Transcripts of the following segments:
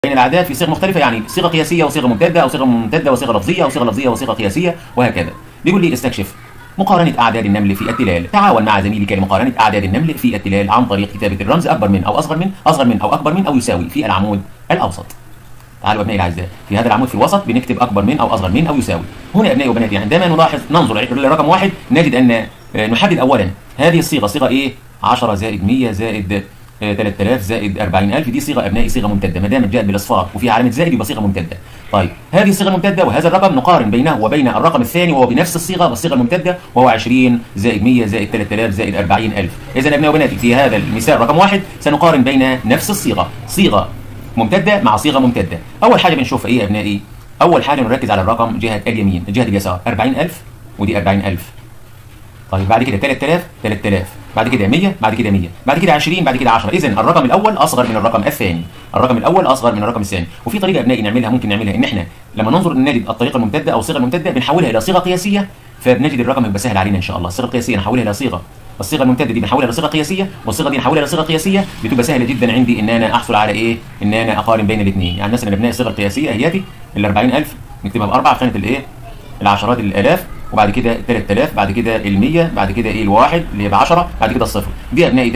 بين الاعداد في صيغ مختلفه يعني صيغه قياسيه وصيغه ممتده او صيغه ممتده وصيغه لفظيه او صيغه لفظيه وصيغه قياسيه وهكذا بيقول لي استكشف مقارنة أعداد النمل في التلال تعاون مع زميلك لمقارنة أعداد النمل في التلال عن طريق كتابة الرمز أكبر من أو أصغر من أصغر من أو أكبر من أو يساوي في العمود الأوسط تعالوا أبنائي الأعزاء في هذا العمود في الوسط بنكتب أكبر من أو أصغر من أو يساوي هنا أبنائي وبناتي عندما نلاحظ ننظر لرقم واحد نجد أن نحدد أولا هذه الصيغة صيغة إيه 10 زائد 100 زائد 3000 زائد 40000 دي صيغه ابنائي صيغه ممتده ما دامت جاءت بالاصفار وفي علامه زائد يبقى صيغه ممتده طيب هذه الصيغه الممتده وهذا الرقم نقارن بينه وبين الرقم الثاني وهو بنفس الصيغه والصيغه الممتده وهو 20 زائد 100 زائد 3000 زائد 40000 اذا ابنائي وبناتي في هذا المثال رقم واحد سنقارن بين نفس الصيغه صيغه ممتده مع صيغه ممتده اول حاجه بنشوفها ايه يا ابنائي اول حاجه بنركز على الرقم جهه اليمين جهه اليسار 40000 ودي 40000 طيب بعد كده 3000 3000 بعد كده 100 بعد كده 100 بعد كده 20 بعد كده 10 اذا الرقم الاول اصغر من الرقم الثاني الرقم الاول اصغر من الرقم الثاني وفي طريقه ابنائي نعملها ممكن نعملها ان احنا لما ننظر نجد الطريقه الممتده او الصيغه الممتده بنحولها الى صيغه قياسيه فبنجد الرقم يبقى سهل علينا ان شاء الله الصيغه القياسيه نحولها الى صيغه الصيغه الممتده دي بنحولها لصيغه قياسيه والصيغه دي نحولها لصيغه قياسيه بتبقى سهله جدا عندي ان انا احصل على ايه ان انا اقارن بين الاثنين يعني مثلا ابنائي الصيغه القياسيه اهياتي ال 40000 نكتبها باربعه في خانه الايه العشرات الالاف وبعد كده 3000 بعد كده ال 100 بعد كده ايه الواحد اللي هي ب 10 بعد كده الصفر دي ابنائي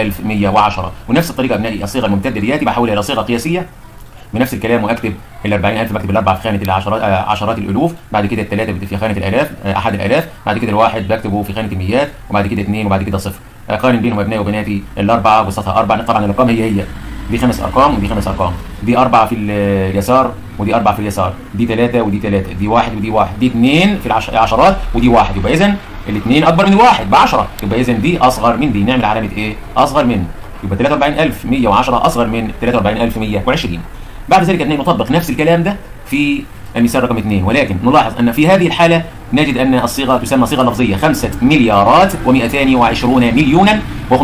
43110 ونفس الطريقه ابنائي الصيغه الممتده دياتي بحولها الى صيغه قياسيه بنفس الكلام واكتب ال 40000 بكتب الاربعه في خانه العشرات آه عشرات الالوف بعد كده الثلاثه في خانه الالاف آه احد الالاف بعد كده الواحد بكتبه في خانه الميات وبعد كده اثنين وبعد كده صفر اقارن بينهم ابنائي وبناتي الاربعه بسطها اربعه طبعا الارقام هي هي دي خمس ارقام ودي خمس ارقام دي اربعه في اليسار ودي اربعه في اليسار دي ثلاثه ودي ثلاثه دي واحد ودي واحد دي اثنين في العشرات ودي واحد يبقى اذا الاثنين اكبر من الواحد ب 10 يبقى اذا دي اصغر من دي نعمل علامه ايه؟ اصغر من يبقى 43110 اصغر من 43120 بعد ذلك اثنين نطبق نفس الكلام ده في المثال رقم اثنين ولكن نلاحظ ان في هذه الحاله نجد ان الصيغه تسمى صيغه لفظيه 5 مليارات و220 مليونا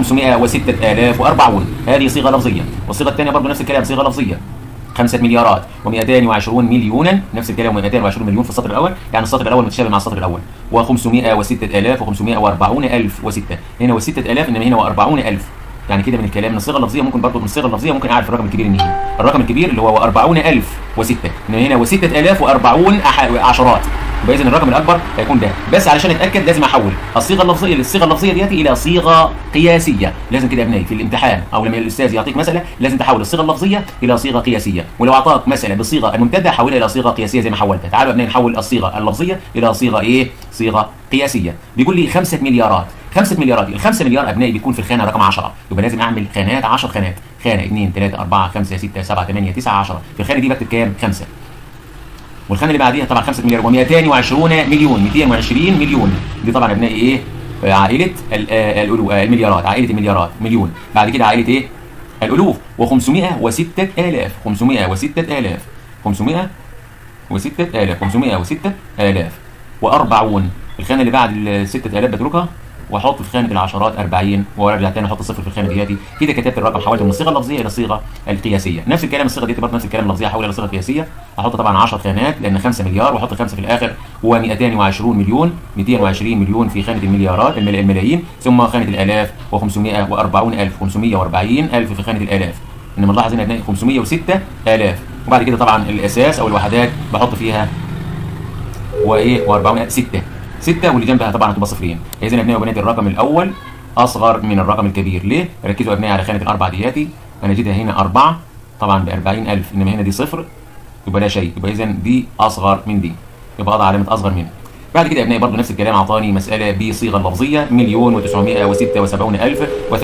و506040 هذه صيغه لفظيه والصيغه الثانيه برضه نفس الكلام صيغه لفظيه 5 مليارات و220 مليونا نفس الكلام و220 مليون في السطر الاول يعني السطر الاول متشابه مع السطر الاول و506000 و504000 و6 هنا و6000 انما هنا و40000 يعني كده من الكلام من الصيغه اللفظيه ممكن برضه من الصيغه اللفظيه ممكن اعرف الرقم الكبير منين الرقم الكبير اللي هو 40000 و6 انما هنا و6040 عشرات يبقى اذا الرقم الاكبر هيكون ده بس علشان اتاكد لازم احول الصيغه اللفظيه الصيغه اللفظيه دياتي الى صيغه قياسيه لازم كده يا ابنائي في الامتحان او لما الاستاذ يعطيك مساله لازم تحول الصيغه اللفظيه الى صيغه قياسيه ولو اعطاك مساله بالصيغه الممتده حولها الى صيغه قياسيه زي ما حولتها تعالوا يا ابنائي نحول الصيغه اللفظيه الى صيغه ايه صيغه قياسيه بيقول لي 5 مليارات 5 مليارات ال 5 مليار ابنائي بيكون في الخانه رقم 10 يبقى لازم اعمل خانات 10 خانات خانه 2 3 4 5 6 7 8 9 10 في الخانه دي بكتب كام 5 والخانه اللي بعديها طبعا 5 مليار و220 مليون 220 مليون دي طبعا ابنائي ايه عائله المليارات عائله المليارات مليون بعد كده عائله ايه الالوف و506000 506000 506000 506000 و40 الخانه اللي بعد ال 6000 بتركها واحط في خانه العشرات 40 وارجع تاني احط صفر في الخانه دياتي كده كتبت الرقم حولته من الصيغه اللفظيه الى الصيغه القياسيه نفس الكلام الصيغه دياتي برضه نفس الكلام اللفظيه احولها الى صيغه قياسيه احط طبعا 10 خانات لان 5 مليار واحط خمسه في الاخر هو 220 مليون 220 مليون في خانه المليارات الملايين ثم خانه الالاف و540000 540 الف في خانه الالاف انما نلاحظ هنا هتلاقي 506000 وبعد كده طبعا الاساس او الوحدات بحط فيها وايه و40 6 6 واللي جنبها طبعا هتبقى صفرين اذا يا ابنائي وبناتي الرقم الاول اصغر من الرقم الكبير ليه ركزوا يا ابنائي على خانه الاربع دياتي هنجدها هنا 4 طبعا ب 40000 انما هنا دي صفر يبقى لا شيء يبقى اذا دي اصغر من دي يبقى اضع علامه اصغر منها بعد كده يا ابنائي برضه نفس الكلام اعطاني مساله بصيغه لفظيه مليون و976 الف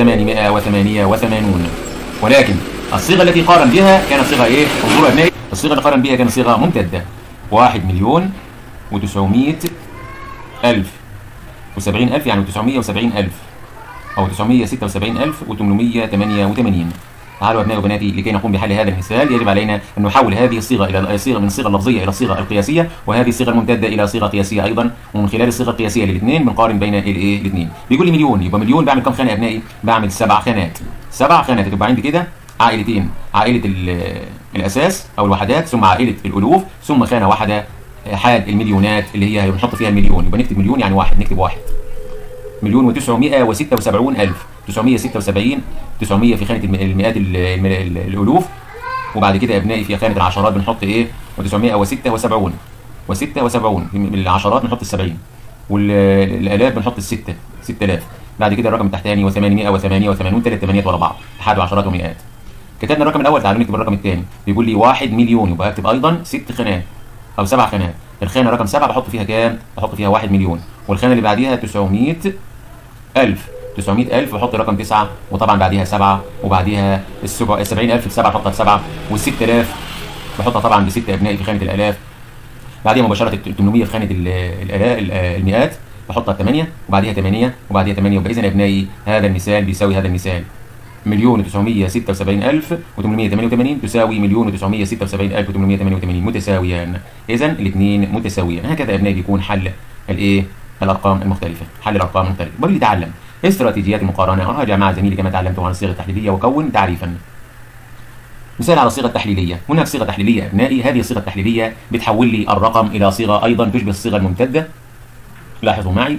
و888 ولكن الصيغه التي قارن بها كانت صيغه ايه انظروا يا ابنائي الصيغه اللي قارن بها كانت صيغه ممتده 1 مليون و900 ألف وسبعين ألف يعني وتسعمية وسبعين ألف أو تسعمية ستة وسبعين ألف وتمنمية تمانية وثمانين تعالوا أبنائي وبناتي لكي نقوم بحل هذا المثال يجب علينا أن نحول هذه الصيغة إلى الصيغة من الصيغة اللفظية إلى الصيغة القياسية وهذه الصيغة الممتدة إلى صيغة قياسية أيضا ومن خلال الصيغة القياسية للاثنين بنقارن بين الإيه الاثنين بيقول لي مليون يبقى مليون بعمل كم خانة يا أبنائي؟ بعمل سبع خانات سبع خانات تبقى عندي كده عائلتين عائلة الأساس أو الوحدات ثم عائلة الألوف ثم خانة واحدة حال المليونات اللي هي بنحط فيها المليون يبقى نكتب مليون يعني واحد نكتب واحد مليون و976 ألف 976 900 في خانة المئات الألوف وبعد كده ابنائي في خانه العشرات بنحط ايه و976 و76 من العشرات بنحط ال70 والالاف بنحط السته 6000 بعد كده الرقم التحتاني و888 ثلاث ثمانيات ورا بعض احاد وعشرات ومئات كتبنا الرقم الاول تعالوا نكتب الرقم الثاني بيقول لي 1 مليون يبقى اكتب ايضا ست خانات او سبع خانات الخانه رقم سبعه بحط فيها كام؟ بحط فيها 1 مليون والخانه اللي بعديها 900 ألف 900 ألف بحط رقم 9 وطبعا بعديها 7 وبعديها ال 70000 في 7 بحطها في 7 وال 6000 بحطها طبعا بست ابنائي في خانه الالاف بعديها مباشره 800 في خانه الالاف المئات بحطها 8 وبعديها 8 وبعديها 8 يبقى اذا يا ابنائي هذا المثال بيساوي هذا المثال مليون و976 ألف و888 تساوي مليون و976 ألف و888 متساويان إذا الاثنين متساويان هكذا يا ابنائي بيكون حل الايه الأرقام المختلفة حل الأرقام المختلفة ولتعلم استراتيجيات المقارنة راجع مع زميلي كما تعلمتم عن الصيغة التحليلية وكون تعريفا مثال على الصيغة التحليلية هناك صيغة تحليلية أبنائي هذه الصيغة التحليلية بتحول لي الرقم إلى صيغة أيضا تشبه الصيغة الممتدة لاحظوا معي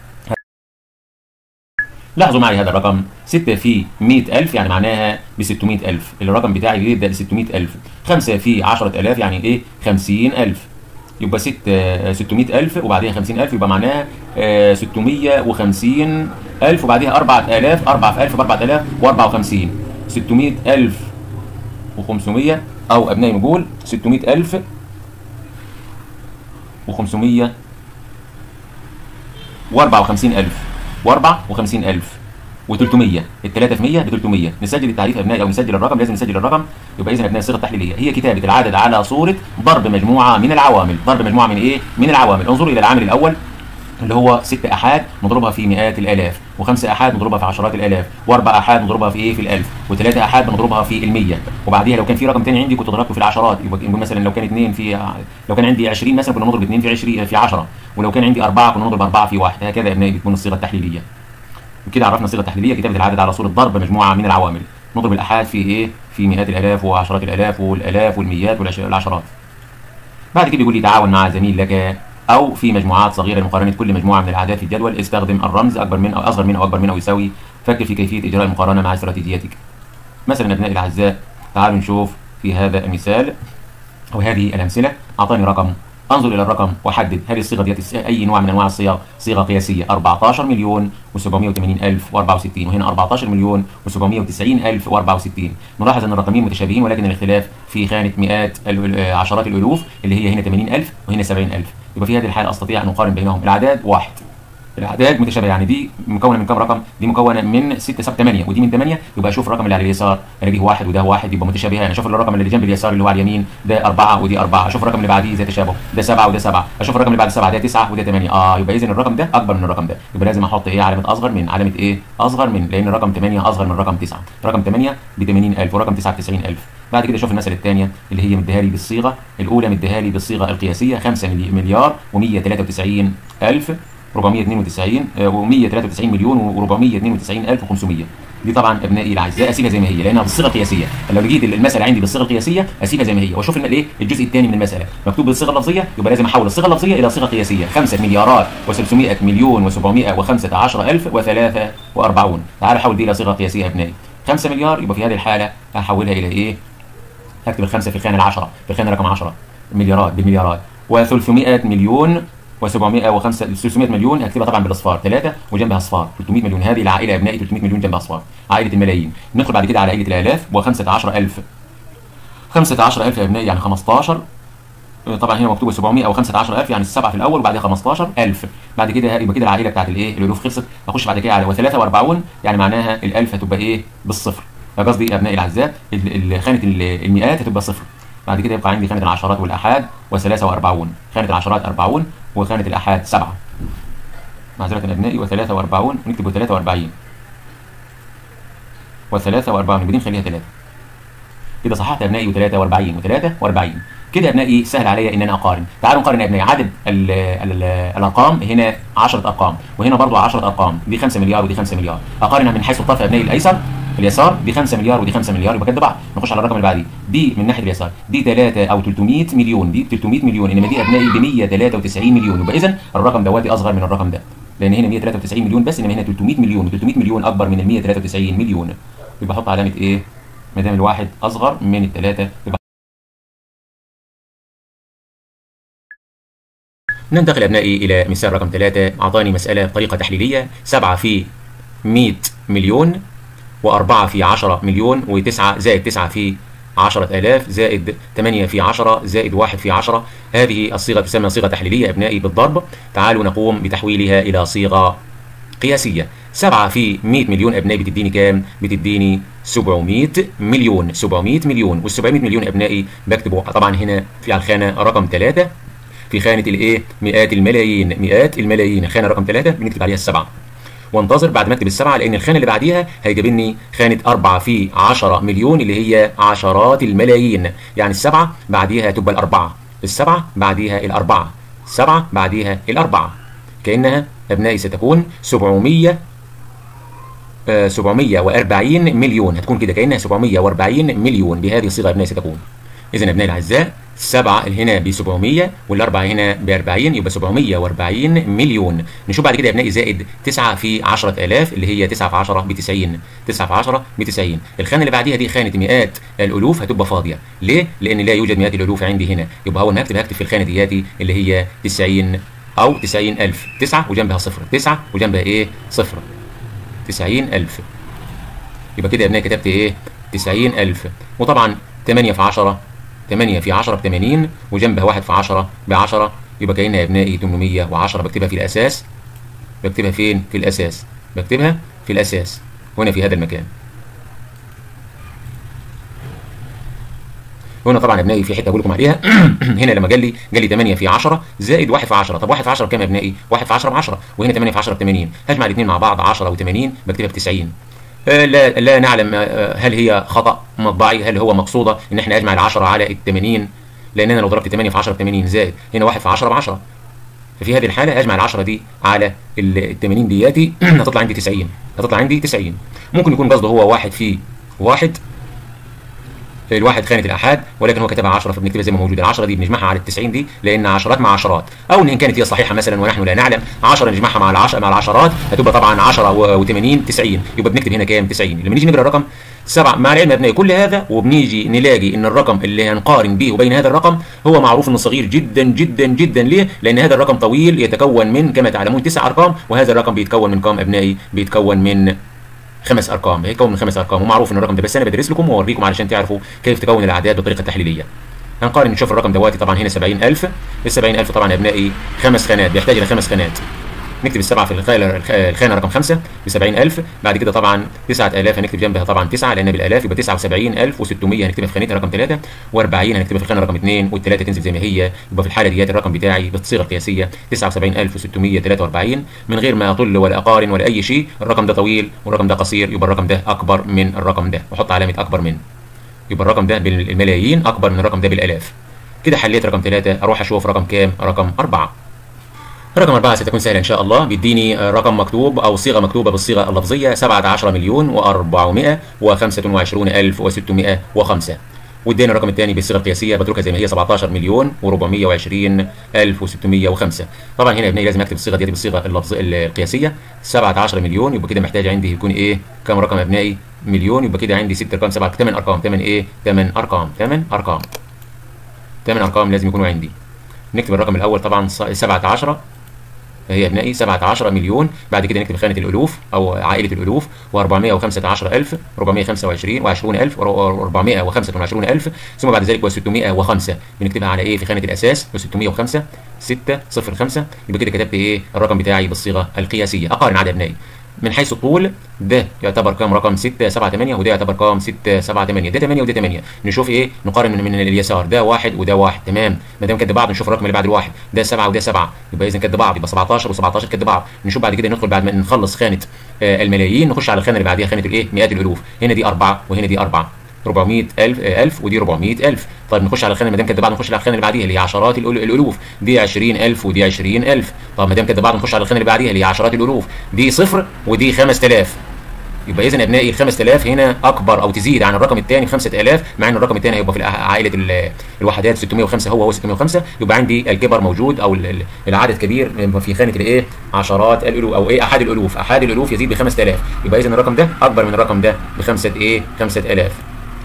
لاحظوا معي هذا الرقم 6 في 100000 يعني معناها ب 600000 الرقم بتاعي بيبدا ب 600000 5 في 10000 يعني ايه 50000 يبقى 6 600000 وبعديها 50000 يبقى معناها 650000 وبعديها 4000 4 في 1000 ب 4000 و54 600000 و500 او ابنائي نقول 600000 و500 و54000 و54000 و300 الثلاثة في 100 ب 300 نسجل التعريف يا ابنائي او نسجل الرقم لازم نسجل الرقم يبقى اذا ابنائي الصيغه التحليليه هي كتابه العدد على صوره ضرب مجموعه من العوامل ضرب مجموعه من ايه من العوامل انظروا الى العامل الاول اللي هو ست احاد نضربها في مئات الالاف وخمسه احاد نضربها في عشرات الالاف واربع احاد نضربها في ايه في الالف وثلاثه احاد بنضربها في المية وبعديها لو كان في رقم ثاني عندي كنت ضربته في العشرات يبقى نقول مثلا لو كان اثنين في لو كان عندي 20 مثلا كنا نضرب اثنين في 20 في 10 ولو كان عندي اربعه كنا نضرب اربعه في واحد هكذا يا ابنائي بتكون الصيغه التحليليه وكده عرفنا الصيغه التحليليه كتابه العدد على صوره ضرب مجموعه من العوامل نضرب الاحاد في ايه في مئات الالاف وعشرات الالاف والالاف والميات والعشرات بعد كده بيقول لي تعاون مع زميل لك او في مجموعات صغيره لمقارنه كل مجموعه من الاعداد في الجدول استخدم الرمز اكبر من او اصغر من او اكبر من او يساوي فكر في كيفيه اجراء المقارنه مع استراتيجيتك مثلا ابنائي الاعزاء تعالوا نشوف في هذا المثال او هذه الامثله اعطاني رقم انظر الى الرقم واحدد هل الصيغه ديت اي نوع من انواع الصيغ صيغه قياسيه 14 مليون و780 الف و64 وهنا 14 مليون و790 الف و64 نلاحظ ان الرقمين متشابهين ولكن الاختلاف في خانه مئات عشرات الالوف اللي هي هنا 80 الف وهنا 70 الف يبقى في هذه الحاله استطيع ان اقارن بينهم الاعداد واحد الاعداد متشابهه يعني دي مكونه من كام رقم دي مكونه من 6 7 8 ودي من 8 يبقى اشوف الرقم اللي على اليسار الاقيه واحد وده واحد يبقى متشابهه يعني اشوف الرقم اللي جنب اليسار اللي هو على اليمين ده 4 ودي 4 اشوف الرقم اللي بعديه زي تشابه ده 7 وده 7 اشوف الرقم اللي بعد 7 ده 9 وده 8 اه يبقى اذا الرقم ده اكبر من الرقم ده يبقى لازم احط ايه علامه اصغر من علامه ايه اصغر من لان الرقم 8 اصغر من رقم 9 رقم 8 ب 80000 ورقم 9 ب 90000 بعد كده شوف المساله الثانيه اللي هي مديها لي بالصيغه الاولى مديها لي بالصيغه القياسيه 5 مليار و193 الف 492 و193 مليون و492 الف و500 دي طبعا ابنائي الاعزاء اسيبها زي ما هي لانها بالصيغه القياسيه لو لقيت المساله عندي بالصيغه القياسيه اسيبها زي ما هي واشوف الايه الجزء الثاني من المساله مكتوب بالصيغه اللفظيه يبقى لازم احول الصيغه اللفظيه الى صيغه قياسيه 5 مليارات و600 مليون و715 الف و43 تعالوا حول دي الى صيغه قياسيه يا ابنائي 5 مليار يبقى في هذه الحاله احولها الى ايه هكتب الخمسه في الخانه العشره في الخانه رقم 10 مليارات بالمليارات و300 مليون و700 و5 600 مليون هكتبها طبعا بالاصفار ثلاثه وجنبها اصفار 300 مليون هذه العائله ابنائي 300 مليون جنبها اصفار عائله الملايين ندخل بعد كده على عائله الالاف و15000 15000 يا ابنائي يعني 15 طبعا هنا مكتوبه 700 او 15000 يعني السبعه في الاول وبعدها 15000 بعد كده يبقى كده العائله بتاعت الايه الالوف خلصت اخش بعد كده على و43 يعني معناها الالف هتبقى ايه بالصفر قصدي يا ابنائي الاعزاء خانه المئات هتبقى صفر بعد كده يبقى عندي خانة العشرات والأحاد و43 خانة العشرات 40 وخانة الأحاد 7 معذرة أبنائي و43 نكتب 43 و43 بدي نخليها 3 كده صححت أبنائي و43 و43 كده يا ابنائي سهل عليا ان انا اقارن تعالوا نقارن يا ابنائي عدد ال ال الارقام هنا 10 ارقام وهنا برضه 10 ارقام دي 5 مليار ودي 5 مليار اقارنها من حيث الطرف ابنائي الايسر اليسار دي 5 مليار ودي 5 مليار يبقى كده بعض نخش على الرقم اللي بعديه دي من ناحيه اليسار دي 3 او 300 مليون دي 300 مليون انما دي ابنائي ب 193 مليون يبقى اذا الرقم دواتي اصغر من الرقم ده لان هنا 193 مليون بس انما هنا 300 مليون و300 مليون اكبر من ال 193 مليون يبقى احط علامه ايه ما دام الواحد اصغر من الثلاثه يبقى ننتقل أبنائي إلى مثال رقم ثلاثة أعطاني مسألة بطريقة تحليلية سبعة في 100 مليون وأربعة في 10 مليون وتسعة زائد تسعة في عشرة آلاف زائد 8 في 10 زائد 1 في 10 هذه الصيغة تسمى صيغة تحليلية أبنائي بالضرب تعالوا نقوم بتحويلها إلى صيغة قياسية 7 في 100 مليون أبنائي بتديني كام؟ بتديني 700 مليون 700 مليون وال 700 مليون أبنائي بكتبه طبعا هنا في الخانة رقم 3 في خانة الايه؟ مئات الملايين مئات الملايين الخانة رقم 3 بنكتب عليها السبعة وانتظر بعد ما اكتب السبعه لان الخانه اللي بعديها هيجيبني خانه 4 في 10 مليون اللي هي عشرات الملايين يعني السبعه بعديها هتبقى الاربعه السبعه بعديها الاربعه السبعه بعديها الاربعه كانها ابنائي ستكون 700 آه 740 مليون هتكون كده كانها 740 مليون بهذه الصيغه ابنائي ستكون اذا ابنائي الاعزاء السبعة هنا ب 700 والأربعة هنا ب 40 يبقى 740 مليون نشوف بعد كده يا ابنائي زائد 9 في 10000 اللي هي 9 في 10 ب 90 9 في 10 ب 90 الخانة اللي بعديها دي خانة مئات الألوف هتبقى فاضية ليه؟ لأن لا يوجد مئات الألوف عندي هنا يبقى أول ما هكتب هكتب في الخانة دياتي اللي هي 90 أو 90000 9 وجنبها صفر 9 وجنبها إيه؟ صفر 90000 يبقى كده يا ابنائي كتبت إيه؟ 90000 وطبعا 8 في 10 8 في 10 ب 80 وجنبها 1 في 10 ب 10 يبقى كأنها يا ابنائي 810 بكتبها في الأساس بكتبها فين؟ في الأساس بكتبها في الأساس هنا في هذا المكان هنا طبعا يا ابنائي في حته اقول لكم عليها هنا لما قال لي قال لي 8 في 10 زائد 1 في 10 طب 1 في 10 بكام يا ابنائي 1 في 10 ب 10 وهنا 8 في 10 ب 80 هجمع الاثنين مع بعض 10 و80 بكتبها ب 90 لا لا نعلم هل هي خطا مطبعي هل هو مقصوده ان احنا اجمع ال 10 على ال 80 لان انا لو ضربت 8 في 10 ب 80 زائد هنا 1 في 10 ب 10 ففي هذه الحاله اجمع ال 10 دي على ال 80 دياتي هتطلع عندي 90 هتطلع عندي 90 ممكن يكون قصده هو واحد في واحد الواحد خانه الاحاد ولكن هو كتبها 10 فبنكتبها زي ما موجوده ال 10 دي بنجمعها على ال 90 دي لان عشرات مع عشرات او ان كانت هي صحيحه مثلا ونحن لا نعلم 10 نجمعها مع العشر مع العشرات هتبقى طبعا 10 و80 90 يبقى بنكتب هنا كام 90 لما نيجي نقرا الرقم سبعة مع العلم يا ابنائي كل هذا وبنيجي نلاقي ان الرقم اللي هنقارن به وبين هذا الرقم هو معروف انه صغير جدا جدا جدا ليه؟ لان هذا الرقم طويل يتكون من كما تعلمون تسع ارقام وهذا الرقم بيتكون من كام ابنائي؟ بيتكون من خمس ارقام هيكون من خمس ارقام ومعروف ان الرقم ده بس انا بدرس لكم واوريكم علشان تعرفوا كيف تكون الاعداد بطريقه تحليليه هنقارن نشوف الرقم دواتي طبعا هنا 70000 ال 70000 طبعا يا ابنائي خمس خانات بيحتاج الى خمس خانات نكتب السبعه في الخانه الخانه رقم 5 ب 70000 بعد كده طبعا 9000 هنكتب جنبها طبعا 9 لان بالالاف يبقى 79600 هنكتبها في خانتها رقم 3 و40 هنكتبها في الخانه رقم 2 والثلاثه تنزل زي ما هي يبقى في الحاله ديت الرقم بتاعي بالصيغه القياسيه 79643 من غير ما اطل ولا اقارن ولا اي شيء الرقم ده طويل والرقم ده قصير يبقى الرقم ده اكبر من الرقم ده وحط علامه اكبر من يبقى الرقم ده بالملايين اكبر من الرقم ده بالالاف كده حليت رقم 3 اروح اشوف رقم كام رقم 4 رقم أربعة ستكون سهلة إن شاء الله بيديني رقم مكتوب أو صيغة مكتوبة بالصيغة اللفظية 17 مليون و425 ألف و605 وادينا الرقم الثاني بالصيغه القياسيه بتركها زي ما هي 17 مليون و420 الف و605 طبعا هنا يا ابني لازم اكتب الصيغه دي بالصيغه اللفظ القياسيه 17 مليون يبقى كده محتاج عندي يكون ايه كم رقم ابنائي مليون يبقى كده عندي ست ارقام سبعه ثمان ارقام ثمان ايه ثمان ارقام ثمان ارقام ثمان ارقام لازم يكونوا عندي نكتب الرقم الاول طبعا 17 هي ابنائي 17 مليون بعد كده نكتب خانه الالوف او عائله الالوف و415000 425 و20000 و425000 ثم بعد ذلك و605 بنكتبها على ايه في خانه الاساس و605 605 يبقى كده كتبت ايه الرقم بتاعي بالصيغه القياسيه اقارن عدد ابنائي من حيث الطول ده يعتبر كام رقم 6 7 8 وده يعتبر كام 6 7 8 ده 8 وده 8 نشوف ايه نقارن من, من اليسار ده واحد وده واحد تمام ما دام قد بعض نشوف الرقم اللي بعد الواحد ده 7 وده 7 يبقى اذا قد بعض يبقى 17 و17 قد بعض نشوف بعد كده ندخل بعد ما نخلص خانه آه الملايين نخش على الخانه اللي بعديها خانه الايه مئات الالوف هنا دي 4 وهنا دي 4 400000 1000 ودي 400000 طيب نخش على الخانه ما دام كده بعض نخش على الخانه اللي بعديها اللي هي عشرات الالوف دي 20000 ودي 20000 طب ما دام كده بعض نخش على الخانه اللي بعديها اللي هي عشرات الالوف دي صفر ودي 5000 يبقى اذا ابنائي ال 5000 هنا اكبر او تزيد عن الرقم الثاني 5000 مع ان الرقم الثاني هيبقى في عائله الوحدات 605 هو هو 605 يبقى عندي الكبر موجود او العدد كبير في خانه الايه عشرات الالوف او ايه احاد الالوف احاد الالوف يزيد ب 5000 يبقى اذا الرقم ده اكبر من الرقم ده بخمسه ايه 5000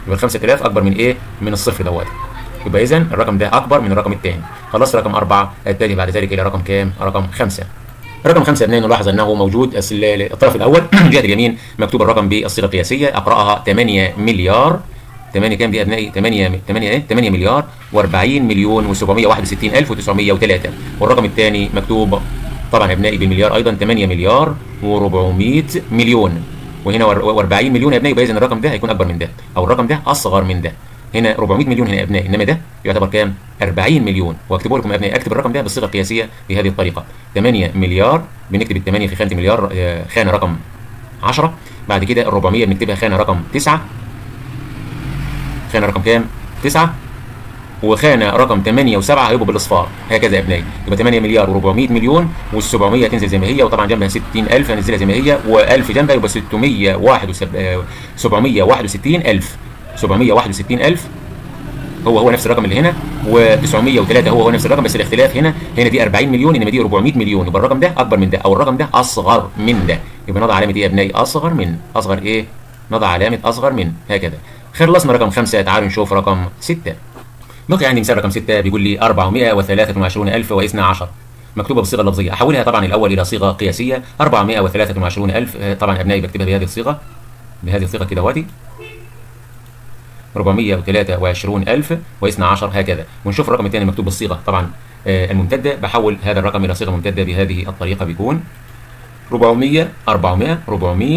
يبقى ال 5000 اكبر من ايه من الصفر دوت يبقى اذا الرقم ده اكبر من الرقم الثاني خلصت رقم 4 اتجه بعد ذلك الى رقم كام رقم 5 رقم خمسة ابنائي نلاحظ انه موجود الطرف الاول جهه اليمين مكتوب الرقم بالصيغه القياسيه اقراها 8 مليار 8 كام دي يا ابنائي 8 8 ايه 8 مليار و40 مليون و761 الف و903 والرقم الثاني مكتوب طبعا يا ابنائي بالمليار ايضا 8 مليار و400 مليون وهنا 40 مليون يا ابنائي يبقى اذا الرقم ده هيكون اكبر من ده او الرقم ده اصغر من ده هنا 400 مليون هنا يا ابنائي انما ده يعتبر كام 40 مليون واكتبوا لكم يا ابنائي اكتب الرقم ده بالصيغه القياسيه بهذه الطريقه 8 مليار بنكتب ال 8 في خانه مليار خانه رقم 10 بعد كده ال 400 بنكتبها خانه رقم 9 خانه رقم كام 9 وخانه رقم 8 و7 هيبقوا بالاصفار هكذا يا ابنائي يبقى 8 مليار و400 مليون وال700 تنزل زي ما هي وطبعا جنبها 60000 هنزلها زي ما هي و1000 جنبها يبقى 661 761000 761000 هو هو نفس الرقم اللي هنا و903 هو هو نفس الرقم بس الاختلاف هنا هنا دي 40 مليون انما دي 400 مليون يبقى الرقم ده اكبر من ده او الرقم ده اصغر من ده يبقى نضع علامه ايه يا ابنائي اصغر من اصغر ايه نضع علامه اصغر من هكذا خلصنا رقم 5 تعالوا نشوف رقم 6 بقي عندي مثال رقم 6 بيقول لي 423012 مكتوبه بالصيغه اللفظيه احولها طبعا الاول الى صيغه قياسيه 423000 طبعا ابنائي بكتبها بهذه الصيغه بهذه الصيغه كده وادي 423000 و12 هكذا ونشوف الرقم الثاني مكتوب بالصيغه طبعا آه الممتده بحول هذا الرقم الى صيغه ممتده بهذه الطريقه بيكون 400 400 400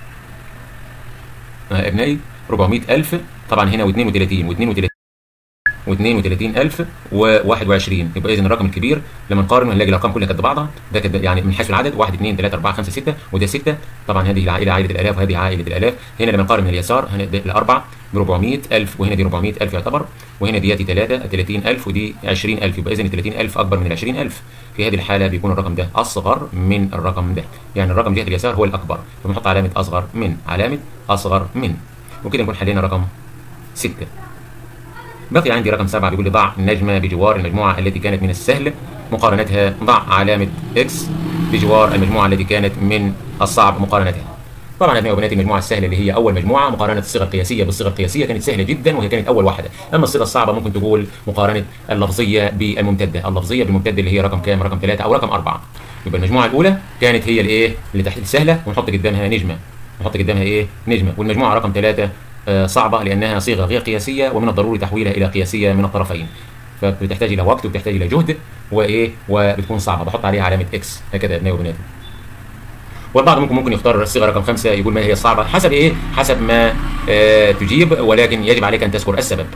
آه ابنائي 400000 طبعا هنا و32 و32 و32000 و21 يبقى اذا الرقم الكبير لما نقارن هنلاقي الارقام كلها قد بعضها ده كده يعني من حيث العدد 1 2 3 4 5 6 وده 6 طبعا هذه العائله عائله الالاف وهذه عائله الالاف هنا لما نقارن من اليسار هنا الاربع ب 400000 وهنا دي 400000 يعتبر وهنا دياتي 3 30000 ودي 20000 يبقى اذا ال 30000 اكبر من ال 20000 في هذه الحاله بيكون الرقم ده اصغر من الرقم ده يعني الرقم جهه اليسار هو الاكبر فبنحط علامه اصغر من علامه اصغر من وكده نكون حلينا رقم 6 بقي عندي رقم سبعة بيقول لي ضع نجمة بجوار المجموعة التي كانت من السهل مقارنتها ضع علامة إكس بجوار المجموعة التي كانت من الصعب مقارنتها طبعا ابنائي وبناتي المجموعه السهله اللي هي اول مجموعه مقارنه الصيغه القياسيه بالصيغه القياسيه كانت سهله جدا وهي كانت اول واحده اما الصيغه الصعبه ممكن تقول مقارنه اللفظيه بالممتده اللفظيه بالممتده اللي هي رقم كام رقم ثلاثة او رقم أربعة يبقى المجموعه الاولى كانت هي الايه اللي تحت السهله ونحط قدامها نجمه نحط قدامها ايه نجمه والمجموعه رقم ثلاثة صعبة لأنها صيغة غير قياسية ومن الضروري تحويلها إلى قياسية من الطرفين فبتحتاج إلى وقت وبتحتاج إلى جهد وإيه وبتكون صعبة بحط عليها علامة إكس هكذا يا أبنائي وبناتي والبعض ممكن ممكن يختار الصيغه رقم خمسه يقول ما هي الصعبه حسب ايه؟ حسب ما آه تجيب ولكن يجب عليك ان تذكر السبب.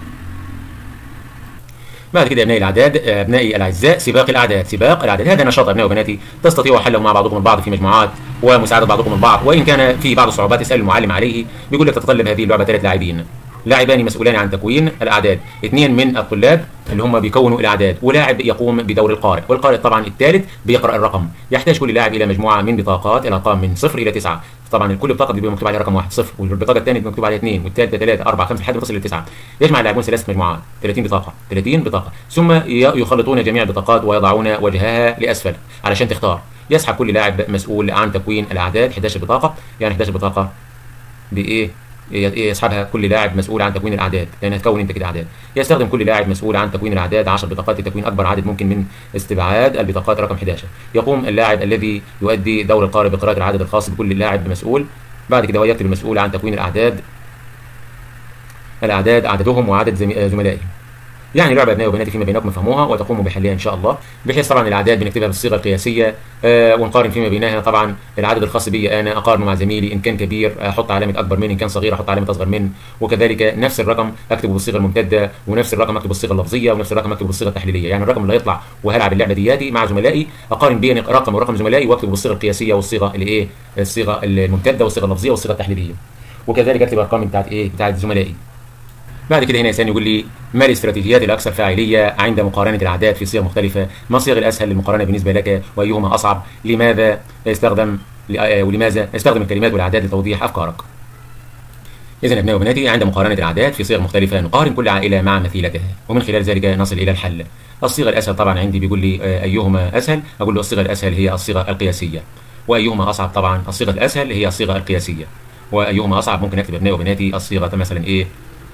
بعد كده ابنائي الاعداد ابنائي الاعزاء سباق الاعداد سباق الاعداد هذا نشاط ابنائي وبناتي تستطيعوا حله مع بعضكم البعض في مجموعات ومساعده بعضكم البعض وان كان في بعض الصعوبات اسال المعلم عليه بيقول لك تتطلب هذه اللعبه ثلاث لاعبين لاعبان مسؤولان عن تكوين الاعداد اثنين من الطلاب اللي هم بيكونوا الاعداد ولاعب يقوم بدور القارئ والقارئ طبعا الثالث بيقرا الرقم يحتاج كل لاعب الى مجموعه من بطاقات الارقام من صفر الى تسعه طبعا كل بطاقه بيبقى مكتوب عليها رقم واحد صفر والبطاقه الثانيه مكتوب عليها اثنين والثالثه ثلاثه اربعه خمسه لحد ما تصل لتسعه يجمع اللاعبون ثلاث مجموعات 30 بطاقه 30 بطاقه ثم يخلطون جميع البطاقات ويضعون وجهها لاسفل علشان تختار يسحب كل لاعب مسؤول عن تكوين الاعداد 11 بطاقه يعني 11 بطاقه بايه يسحبها كل لاعب مسؤول عن تكوين الاعداد لان هتكون انت كده اعداد يستخدم كل لاعب مسؤول عن تكوين الاعداد 10 بطاقات لتكوين اكبر عدد ممكن من استبعاد البطاقات رقم 11 يقوم اللاعب الذي يؤدي دور القارئ بقراءه العدد الخاص بكل لاعب مسؤول بعد كده هو يكتب المسؤول عن تكوين الاعداد الاعداد عددهم وعدد زملائهم يعني لعبه ابنائي وبناتي فيما بينكم فهموها وتقوموا بحلها ان شاء الله بحيث طبعا الاعداد بنكتبها بالصيغه القياسيه آه ونقارن فيما بينها طبعا العدد الخاص بي انا اقارنه مع زميلي ان كان كبير احط علامه اكبر منه ان كان صغير احط علامه اصغر منه وكذلك نفس الرقم اكتبه بالصيغه الممتده ونفس الرقم اكتبه بالصيغه اللفظيه ونفس الرقم اكتبه بالصيغه التحليليه يعني الرقم اللي هيطلع وهلعب اللعبه دياتي مع زملائي اقارن بين رقم ورقم زملائي واكتبه بالصيغه القياسيه والصيغه الايه الصيغه الممتده والصيغه اللفظيه والصيغه التحليليه وكذلك اكتب ارقام بتاعت ايه بتاعت زملائي بعد كده هنا انسان يقول لي ما الاستراتيجيات الاكثر فاعليه عند مقارنه الاعداد في صيغ مختلفه؟ ما الصيغ الاسهل للمقارنه بالنسبه لك وايهما اصعب؟ لماذا استخدم ولماذا استخدم الكلمات والاعداد لتوضيح افكارك؟ إذا أبنائي وبناتي عند مقارنة الأعداد في صيغ مختلفة نقارن كل عائلة مع مثيلتها ومن خلال ذلك نصل إلى الحل. الصيغة الأسهل طبعا عندي بيقول لي أيهما أسهل؟ أقول له الصيغة الأسهل هي الصيغة القياسية. وأيهما أصعب طبعا الصيغة الأسهل هي الصيغة القياسية. وأيهما أصعب ممكن أكتب أبنائي وبناتي الصيغة مثلا إيه؟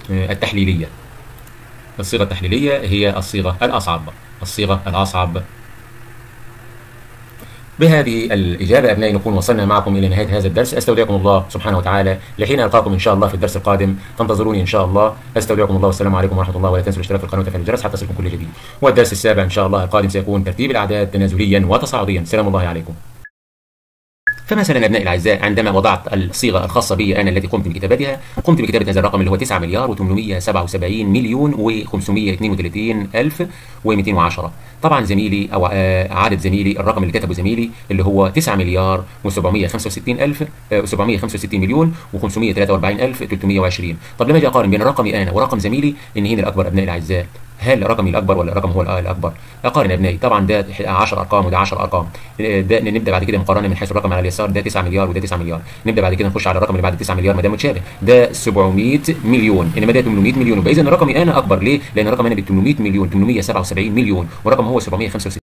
التحليلية الصيغة التحليلية هي الصيغة الأصعب الصيغة الأصعب بهذه الإجابة أبنائي نكون وصلنا معكم إلى نهاية هذا الدرس أستودعكم الله سبحانه وتعالى لحين ألقاكم إن شاء الله في الدرس القادم فانتظروني إن شاء الله أستودعكم الله والسلام عليكم ورحمة الله ولا تنسوا الاشتراك في القناة وتفعيل الجرس حتى يصلكم كل جديد والدرس السابع إن شاء الله القادم سيكون ترتيب الأعداد تنازليا وتصاعديا سلام الله عليكم فمثلا ابنائي الاعزاء عندما وضعت الصيغه الخاصه بي انا التي قمت بكتابتها قمت بكتابه هذا الرقم اللي هو 9 مليار و877 مليون و532 الف و210 طبعا زميلي او آه عدد زميلي الرقم اللي كتبه زميلي اللي هو 9 مليار و765 الف آه 765 مليون و543 الف 320 طب لما اجي اقارن بين رقمي انا ورقم زميلي ان هنا الاكبر ابنائي الاعزاء هل رقمي الاكبر ولا رقم هو الاكبر اقارن ابنائي طبعا ده 10 ارقام وده 10 ارقام ده نبدا بعد كده مقارنه من حيث الرقم على اليسار ده 9 مليار وده 9 مليار نبدا بعد كده نخش على الرقم اللي بعد 9 مليار ما ده متشابه ده 700 مليون انما ده 800 مليون يبقى اذا رقمي انا اكبر ليه لان رقم انا ب 800 مليون 877 مليون ورقم هو 765